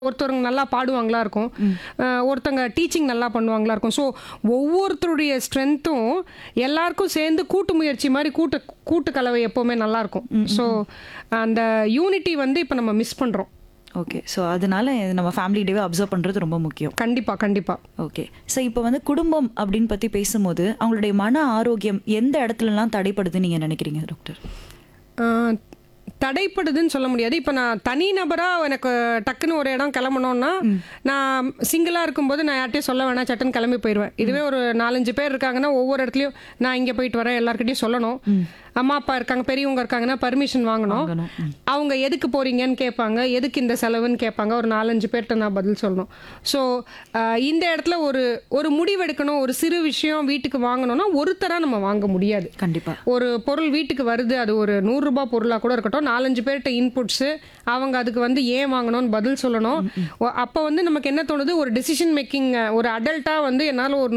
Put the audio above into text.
ஒருத்தவங்க நல்லா பாடுவாங்களா இருக்கும் அஹ் ஒருத்தங்க டீச்சிங் நல்லா பண்ணுவாங்களா இருக்கும் ஸோ ஒவ்வொருத்தருடைய ஸ்ட்ரென்த்தும் எல்லாருக்கும் சேர்ந்து கூட்டு முயற்சி மாதிரி கூட்டு கூட்டு கலவை எப்போவுமே நல்லா இருக்கும் ஸோ அந்த யூனிட்டி வந்து இப்போ நம்ம மிஸ் பண்ணுறோம் ஓகே ஸோ அதனால இது நம்ம ஃபேமிலி டேவை அப்சர்வ் பண்ணுறது ரொம்ப முக்கியம் கண்டிப்பாக கண்டிப்பாக ஓகே ஸோ இப்போ வந்து குடும்பம் அப்படின்னு பற்றி பேசும்போது அவங்களுடைய மன ஆரோக்கியம் எந்த இடத்துலலாம் தடைப்படுதுன்னு நீங்கள் நினைக்கிறீங்க டாக்டர் ஆஹ் தடைப்படுதுன்னு சொல்ல முடியாது இப்போ நான் தனி நபராக எனக்கு டக்குன்னு ஒரு இடம் கிளம்பணும்னா நான் சிங்கிளாக இருக்கும்போது நான் யார்ட்டையும் சொல்ல வேணாம் சட்டுன்னு கிளம்பி போயிடுவேன் இதுவே ஒரு நாலஞ்சு பேர் இருக்காங்கன்னா ஒவ்வொரு இடத்துலையும் நான் இங்கே போயிட்டு வரேன் எல்லாருக்கிட்டையும் சொல்லணும் அம்மா அப்பா இருக்காங்க பெரியவங்க இருக்காங்கன்னா பர்மிஷன் வாங்கணும் வாங்கணும். ம். அவங்க எதுக்கு போறீங்கன்னு கேட்பாங்க எதுக்கு இந்த செலவுன்னு கேட்பாங்க ஒரு நாலஞ்சு பேர்கிட்ட நான் பதில் சொல்லணும் ஸோ இந்த இடத்துல ஒரு ஒரு முடிவெடுக்கணும் ஒரு சிறு விஷயம் வீட்டுக்கு வாங்கணும்னா ஒருத்தராக நம்ம வாங்க முடியாது கண்டிப்பாக ஒரு பொருள் வீட்டுக்கு வருது அது ஒரு நூறுரூபா பொருளாக கூட இருக்கட்டும் நாலஞ்சு பேர்கிட்ட இன்புட்ஸு அவங்க அதுக்கு வந்து ஏன் வாங்கணும்னு பதில் சொல்லணும் அப்போ வந்து நமக்கு என்ன தோணுது ஒரு டெசிஷன் மேக்கிங் ஒரு அடல்ட்டாக வந்து என்னால் ஒரு